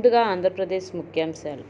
ముందుగా ఆంధ్రప్రదేశ్ ముఖ్యాంశాలు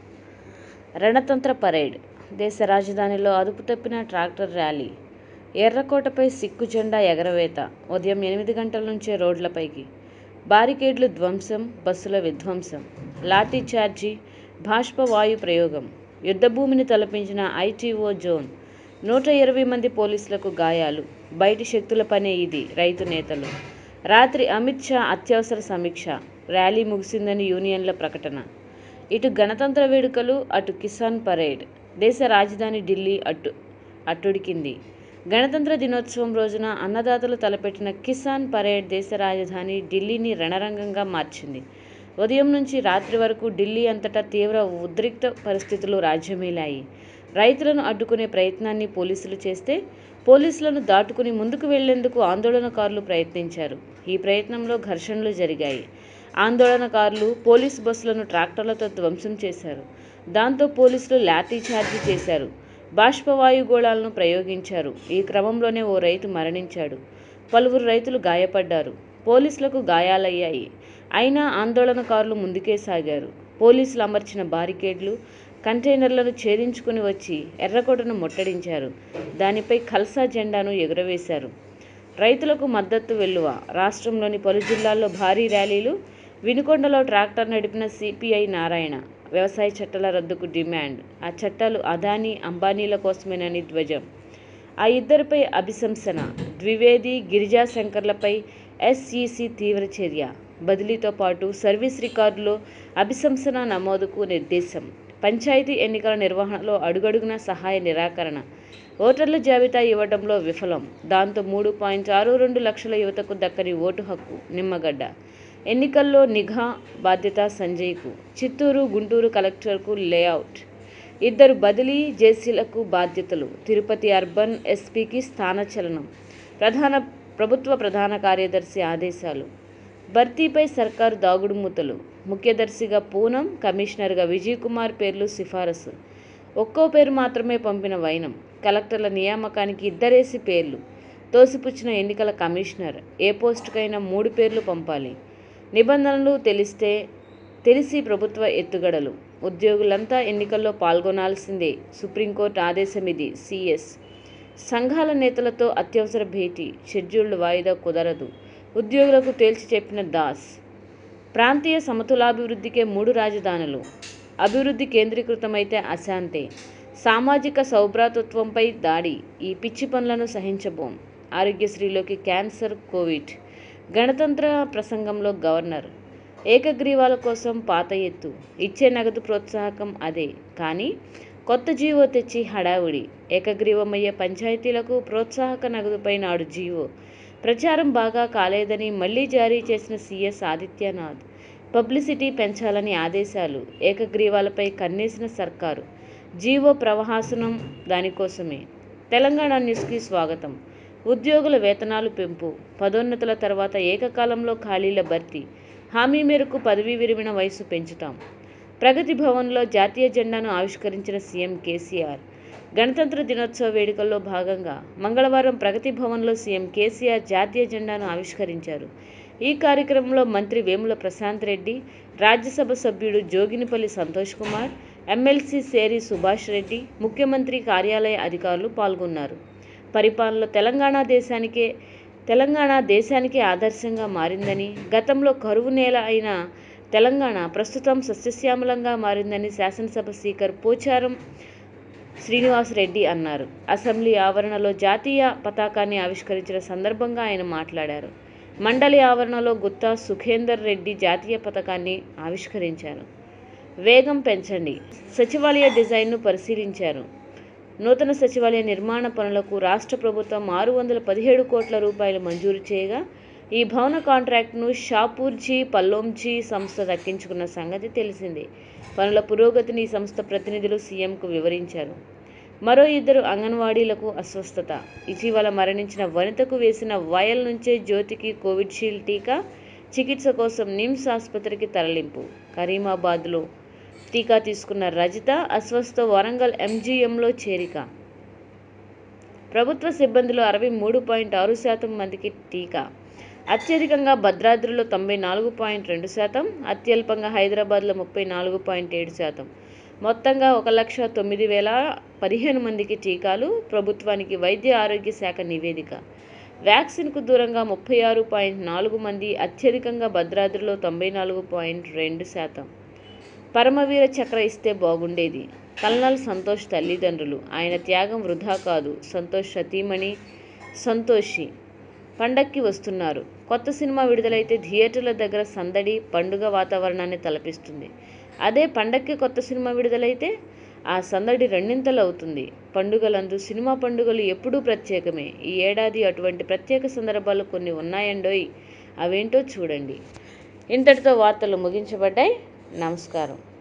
రణతంత్ర పరేడ్ దేశ రాజధానిలో అదుపు తప్పిన ట్రాక్టర్ ర్యాలీ ఎర్రకోటపై సిక్కు జెండా ఎగరవేత ఉదయం ఎనిమిది గంటల నుంచే రోడ్లపైకి బారికేడ్లు ధ్వంసం బస్సుల విధ్వంసం లాఠీ చార్జీ బాష్పవాయు ప్రయోగం యుద్ధభూమిని తలపించిన ఐటీఓ జోన్ నూట ఇరవై మంది పోలీసులకు గాయాలు బయటి శక్తుల పనే ఇది రైతు నేతలు రాత్రి అమిత్ షా అత్యవసర సమీక్ష ర్యాలీ ముగిసిందని యూనియన్ల ప్రకటన ఇటు గణతంత్ర వేడుకలు అటు కిసాన్ పరేడ్ దేశ రాజధాని ఢిల్లీ అటు అట్టుడికింది గణతంత్ర దినోత్సవం రోజున అన్నదాతలు తలపెట్టిన కిసాన్ పరేడ్ దేశ రాజధాని ఢిల్లీని రణరంగంగా మార్చింది ఉదయం నుంచి రాత్రి వరకు ఢిల్లీ అంతటా తీవ్ర ఉద్రిక్త పరిస్థితులు రాజ్యమేలాయి రైతులను అడ్డుకునే ప్రయత్నాన్ని పోలీసులు చేస్తే పోలీసులను దాటుకుని ముందుకు వెళ్లేందుకు ఆందోళనకారులు ప్రయత్నించారు ఈ ప్రయత్నంలో ఘర్షణలు జరిగాయి ఆందోళనకారులు పోలీసు బస్సులను ట్రాక్టర్లతో ధ్వంసం చేశారు దాంతో పోలీసులు లాఠీ చార్జీ చేశారు బాష్పవాయు గోళాలను ప్రయోగించారు ఈ క్రమంలోనే ఓ రైతు మరణించాడు పలువురు రైతులు గాయపడ్డారు పోలీసులకు గాయాలయ్యాయి అయినా ఆందోళనకారులు ముందుకే సాగారు పోలీసులు అమర్చిన బారికేడ్లు కంటైనర్లను ఛేదించుకుని వచ్చి ఎర్రకోటను ముట్టడించారు దానిపై ఖల్సా జెండాను ఎగురవేశారు రైతులకు మద్దతు వెల్లువ రాష్ట్రంలోని పలు జిల్లాల్లో భారీ ర్యాలీలు వినుకొండలో ట్రాక్టర్ నడిపిన సిపిఐ నారాయణ వ్యవసాయ చట్టాల రద్దుకు డిమాండ్ ఆ చట్టాలు అదానీ అంబానీల కోసమేనని ధ్వజం ఆ ఇద్దరిపై అభిశంసన ద్వివేది గిరిజా శంకర్లపై ఎస్ఈసి తీవ్ర చర్య బదిలీతో పాటు సర్వీస్ రికార్డులో అభిశంసన నమోదుకు నిర్దేశం పంచాయతీ ఎన్నికల నిర్వహణలో అడుగడుగున సహాయ నిరాకరణ ఓటర్ల జాబితా ఇవ్వడంలో విఫలం దాంతో మూడు పాయింట్ ఆరు రెండు లక్షల యువతకు దక్కని ఓటు హక్కు నిమ్మగడ్డ ఎన్నికల్లో నిఘా బాధ్యత సంజయ్కు చిత్తూరు గుంటూరు కలెక్టర్కు లేఅవుట్ ఇద్దరు బదిలీ జేసీలకు బాధ్యతలు తిరుపతి అర్బన్ ఎస్పీకి స్థానచలనం ప్రధాన ప్రభుత్వ ప్రధాన కార్యదర్శి ఆదేశాలు భర్తీపై సర్కారు దాగుడు మూతలు ముఖ్యదర్శిగా పూనం కమిషనర్గా విజయ్ కుమార్ పేర్లు సిఫారసు ఒక్కో పేరు మాత్రమే పంపిన వైనం కలెక్టర్ల నియామకానికి ఇద్దరేసి పేర్లు తోసిపుచ్చిన ఎన్నికల కమిషనర్ ఏ పోస్టుకైనా మూడు పేర్లు పంపాలి నిబంధనలు తెలిస్తే తెలిసి ప్రభుత్వ ఎత్తుగడలు ఉద్యోగులంతా ఎన్నికల్లో పాల్గొనాల్సిందే సుప్రీంకోర్టు ఆదేశం ఇది సిఎస్ సంఘాల నేతలతో అత్యవసర భేటీ షెడ్యూల్డ్ వాయిదా కుదరదు ఉద్యోగులకు తేల్చి చెప్పిన దాస్ ప్రాంతీయ సమతులాభివృద్ధికే మూడు రాజధానులు అభివృద్ధి కేంద్రీకృతమైతే అశాంతే సామాజిక సౌభ్రాతృత్వంపై దాడి ఈ పిచ్చి పనులను సహించబోం ఆరోగ్యశ్రీలోకి క్యాన్సర్ కోవిడ్ గణతంత్ర ప్రసంగంలో గవర్నర్ ఏకగ్రీవాల కోసం పాత ఎత్తు ఇచ్చే నగదు ప్రోత్సాహకం అదే కానీ కొత్త జీవో తెచ్చి హడావుడి ఏకగ్రీవమయ్యే పంచాయతీలకు ప్రోత్సాహక నగదుపై నాడు జీవో ప్రచారం బాగా కాలేదని మళ్లీ జారీ చేసిన సీఎస్ ఆదిత్యనాథ్ పబ్లిసిటీ పెంచాలని ఆదేశాలు ఏకగ్రీవాలపై కన్నేసిన సర్కారు జీవో ప్రవహాసనం దానికోసమే తెలంగాణ న్యూస్కి స్వాగతం ఉద్యోగుల వేతనాలు పెంపు పదోన్నతుల తర్వాత ఏకకాలంలో ఖాళీల భర్తీ హామీ మేరకు పదవీ విరమణ వయసు పెంచుతాం ప్రగతి భవన్లో జాతీయ జెండాను ఆవిష్కరించిన సీఎం కేసీఆర్ గణతంత్ర దినోత్సవ వేడుకల్లో భాగంగా మంగళవారం ప్రగతి భవన్లో సీఎం కేసీఆర్ జాతీయ జెండాను ఆవిష్కరించారు ఈ కార్యక్రమంలో మంత్రి వేముల ప్రశాంత్ రెడ్డి రాజ్యసభ సభ్యుడు జోగినిపల్లి సంతోష్ కుమార్ ఎమ్మెల్సీ సేరి సుభాష్ రెడ్డి ముఖ్యమంత్రి కార్యాలయ అధికారులు పాల్గొన్నారు పరిపాలనలో తెలంగాణ దేశానికే తెలంగాణ దేశానికే ఆదర్శంగా మారిందని గతంలో కరువు నేల అయిన తెలంగాణ ప్రస్తుతం సస్యశ్యామలంగా మారిందని శాసనసభ స్పీకర్ పోచారం శ్రీనివాసరెడ్డి అన్నారు అసెంబ్లీ ఆవరణలో జాతీయ పతాకాన్ని ఆవిష్కరించిన సందర్భంగా ఆయన మాట్లాడారు మండలి ఆవరణలో గుత్తా సుఖేందర్ రెడ్డి జాతీయ పథకాన్ని ఆవిష్కరించారు వేగం పెంచండి సచివాలయ డిజైన్ను పరిశీలించారు నూతన సచివాలయ నిర్మాణ పనులకు రాష్ట్ర ప్రభుత్వం ఆరు వందల పదిహేడు కోట్ల రూపాయలు మంజూరు చేయగా ఈ భవన కాంట్రాక్ట్ను షాపూర్జీ పల్లోంజీ సంస్థ దక్కించుకున్న సంగతి తెలిసిందే పనుల పురోగతిని ఈ సంస్థ ప్రతినిధులు సీఎంకు వివరించారు మరో ఇద్దరు అంగన్వాడీలకు అస్వస్థత ఇటీవల మరణించిన వనితకు వేసిన వయల్ నుంచే జ్యోతికి కోవిడ్షీల్డ్ టీకా చికిత్స కోసం నిమ్స్ ఆసుపత్రికి తరలింపు కరీమాబాద్లో టీకా తీసుకున్న రజిత అస్వస్థ వరంగల్ ఎంజీఎంలో చేరిక ప్రభుత్వ సిబ్బందిలో అరవై మూడు పాయింట్ ఆరు శాతం మందికి టీకా అత్యధికంగా భద్రాద్రిలో తొంభై నాలుగు పాయింట్ రెండు శాతం అత్యల్పంగా హైదరాబాద్లో ముప్పై నాలుగు పాయింట్ ఏడు శాతం మొత్తంగా ఒక లక్ష తొమ్మిది వేల పదిహేను మందికి టీకాలు ప్రభుత్వానికి వైద్య ఆరోగ్య శాఖ నివేదిక వ్యాక్సిన్కు దూరంగా ముప్పై ఆరు పాయింట్ నాలుగు మంది అత్యధికంగా భద్రాద్రిలో తొంభై నాలుగు పాయింట్ రెండు శాతం పరమవీర చక్ర ఇస్తే బాగుండేది కల్నల్ సంతోష్ తల్లిదండ్రులు ఆయన త్యాగం వృధా కాదు సంతోష్ సతీమణి సంతోషి పండక్కి వస్తున్నారు కొత్త సినిమా విడుదలైతే థియేటర్ల దగ్గర సందడి పండుగ వాతావరణాన్ని తలపిస్తుంది అదే పండక్కి కొత్త సినిమా విడుదలైతే ఆ సందడి రెండింతలు అవుతుంది పండుగలందు సినిమా పండుగలు ఎప్పుడూ ప్రత్యేకమే ఈ ఏడాది అటువంటి ప్రత్యేక సందర్భాలు కొన్ని ఉన్నాయండోయ్ అవేంటో చూడండి ఇంతటితో వార్తలు ముగించబడ్డాయి నమస్కారం